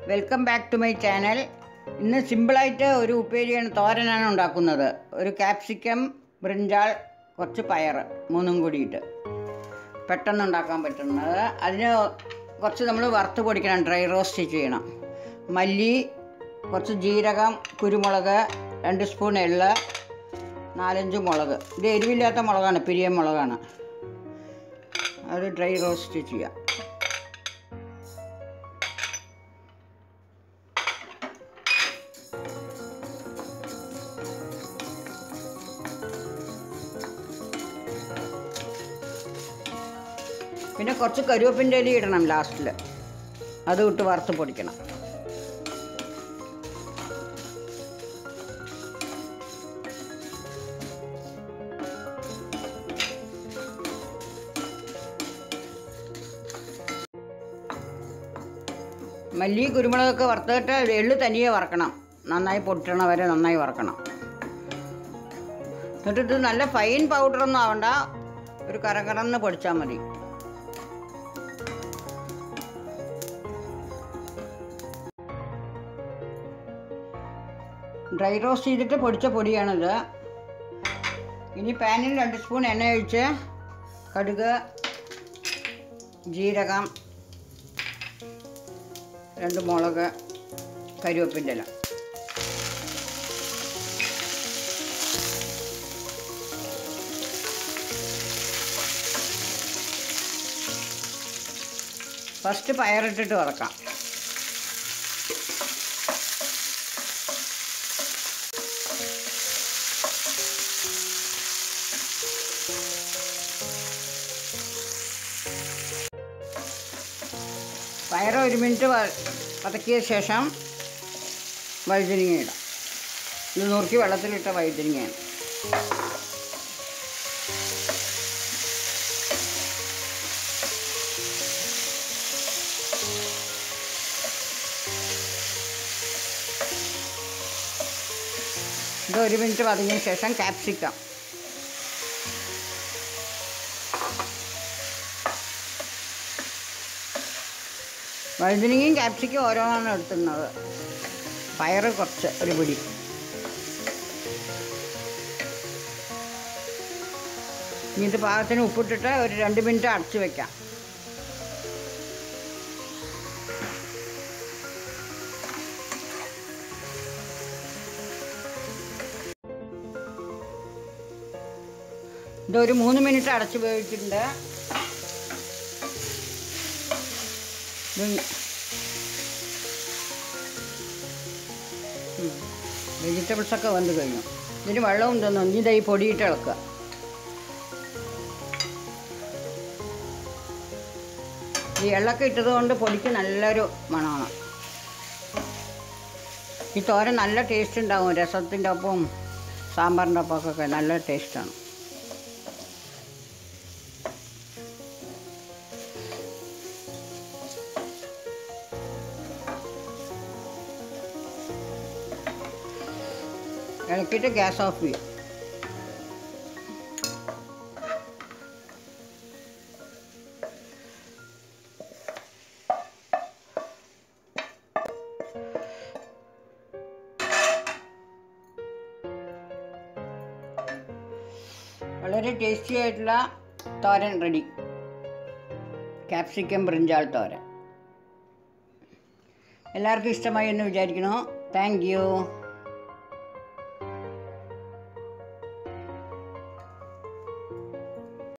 welcome back to my channel ഇന്ന് സിമ്പിളായിട്ട് ഒരു ഉപ്പേരിയാണ് തോരനാണ് ഉണ്ടാക്കുന്നത് ഒരു ക്യാപ്സിക്കം ബ്രിഞ്ചാൾ കുറച്ച് പയർ മൂന്നും കൂടിയിട്ട് പെട്ടെന്ന് ഉണ്ടാക്കാൻ പറ്റുന്നത് അതിന് കുറച്ച് നമ്മൾ വറുത്ത് പൊടിക്കണം ഡ്രൈ റോസ്റ്റ് ചെയ്യണം മല്ലി കുറച്ച് ജീരകം കുരുമുളക് രണ്ട് സ്പൂൺ എള്ള് നാലഞ്ച് മുളക് ഇത് എരിവില്ലാത്ത മുളകാണ് പിരിയൻ മുളകാണ് അത് ഡ്രൈ റോസ്റ്റ് ചെയ്യാം പിന്നെ കുറച്ച് കരുവേപ്പിൻ്റെ ഇല ഇടണം ലാസ്റ്റിൽ അത് ഇട്ട് വറുത്ത് പൊടിക്കണം മല്ലി കുരുമുളകൊക്കെ വറുത്തിട്ട് എള്ളു തനിയെ വറക്കണം നന്നായി പൊട്ടണ വരെ നന്നായി വറക്കണം എന്നിട്ട് ഇത് നല്ല ഫൈൻ പൗഡറൊന്നും ആവണ്ട ഒരു കറകറന്ന് പൊടിച്ചാൽ മതി ഡ്രൈ റോസ്റ്റ് ചെയ്തിട്ട് പൊടിച്ച പൊടിയാണിത് ഇനി പാനിൽ രണ്ട് സ്പൂൺ എണ്ണ ഒഴിച്ച് കടുക് ജീരകം രണ്ട് മുളക് കരിവേപ്പിൻ്റെ ഇല ഫസ്റ്റ് പയറിട്ടിട്ട് വറക്കാം പയറ് ഒരു മിനിറ്റ് വ- വതക്കിയ ശേഷം വഴുതനങ്ങ ഇടാം ഇത് നുറുക്കി വെള്ളത്തിലിട്ട വഴുതനങ്ങയാണ് ഇത് ഒരു മിനിറ്റ് വതങ്ങിയ ശേഷം ക്യാപ്സിക്കം വഴുതനങ്ങയും ക്യാപ്സിക്കും ഓരോന്നാണ് എടുത്തുന്നത് പയറ് കുറച്ച് ഒരു പിടി ഇനി ഇത് പാകത്തിന് ഉപ്പിട്ടിട്ട് ഒരു രണ്ട് മിനിറ്റ് അടച്ചു വെക്കാം ഇതൊരു മൂന്ന് മിനിറ്റ് അടച്ച് വേവിച്ചിട്ടുണ്ട് വെജിറ്റബിൾസ് ഒക്കെ വന്നു കഴിഞ്ഞു ഇതിന് വെള്ളവും തന്നു ഇനി ഇതാ ഈ പൊടിയിട്ട് ഇളക്കുക ഈ എള്ളൊക്കെ ഇട്ടത് കൊണ്ട് പൊടിക്ക് നല്ലൊരു മണമാണ് ഈ തോരൻ നല്ല ടേസ്റ്റ് ഉണ്ടാവും രസത്തിൻ്റെ ഒപ്പം സാമ്പാറിൻ്റെ ഒപ്പമൊക്കെ നല്ല ടേസ്റ്റാണ് ഇളക്കിയിട്ട് ഗ്യാസ് ഓഫ് ചെയ്യും വളരെ ടേസ്റ്റി ആയിട്ടുള്ള thoran ready capsicum brinjal thoran എല്ലാവർക്കും ഇഷ്ടമായി എന്ന് വിചാരിക്കുന്നു താങ്ക് യു